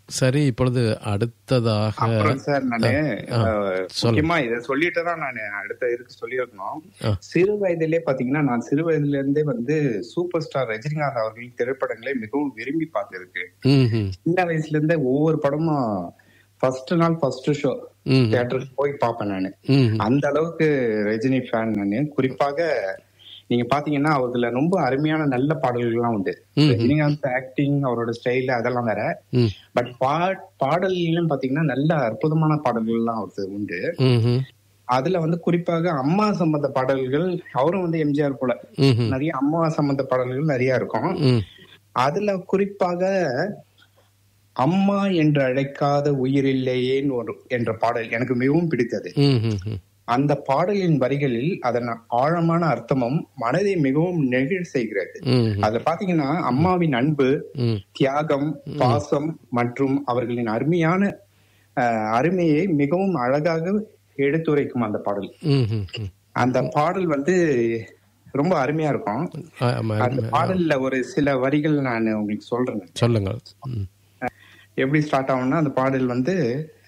சரி இப்பொழுது அடுத்ததாக அப்புறம் சார் நானு ஆ, அஹ், முக்கியமா இதை சொல்லிட்டு தான் நான் அடுத்த இதுக்கு சொல்லியிருக்கணும் ஆ. சிறு வயதிலே பாத்தீங்கன்னா நான் சிறு வயதுல இருந்தே வந்து சூப்பர் ஸ்டார் ரஜினிகாந்த் அவர்களின் திரைப்படங்களை மிகவும் விரும்பி பார்த்திருக்கு ம்ஹும். சின்ன வயசுல இருந்தே ஒவ்வொரு படமும் ஃபர்ஸ்ட் நாள் ஃபர்ஸ்ட் ஷோ ம்ஹும். தியேட்டருக்கு போய் பார்ப்பேன் நானு ம்ஹும். அந்த அளவுக்கு ரஜினி ஃபேன் நானு குறிப்பாக நீங்க பாத்தீங்கன்னா அவர்துல ரொம்ப அருமையான நல்ல பாடல்கள்லாம் உண்டு ம்ஹும். ரஜினிகாந்த் ஆக்டிங் அவரோட ஸ்டைல் அதெல்லாம் வேற ம். பட் பாடல்களும் பாத்தீங்கன்னா நல்ல அற்புதமான பாடல்கள்லாம் அவருக்கு உண்டு ம்ஹும். அதுல வந்து குறிப்பாக அம்மா சம்பந்த பாடல்கள் அவரும் வந்து எம்ஜிஆர் போல ம்ஹும். நிறைய அம்மா சம்பந்த பாடல்கள் நிறைய இருக்கும் ம். அதுல குறிப்பாக அம்மா என்று அழைக்காத உயிரில்லையேன்னு ஒரு என்ற பாடல் எனக்கு மிகவும் பிடித்தது ம்ஹும். அந்த பாடலின் வரிகளில் அதன் ஆழமான அர்த்தமும் மனதை மிகவும் நெகிழ செய்கிறது ம்ஹும். அதுல பாத்தீங்கன்னா அம்மாவின் அன்பு ம். தியாகம் பாசம் மற்றும் அவர்களின் அருமையான அஹ், அருமையை மிகவும் அழகாக எடுத்துரைக்கும் அந்த பாடல் ம்ஹும். அந்த பாடல் வந்து ரொம்ப அருமையா இருக்கும் ஆமா, அந்த பாடல்ல ஒரு சில வரிகள் நான் உங்களுக்கு சொல்றேன் சொல்லுங்கள் ம். எப்படி ஸ்டார்ட் ஆகும்னா அந்த பாடல் வந்து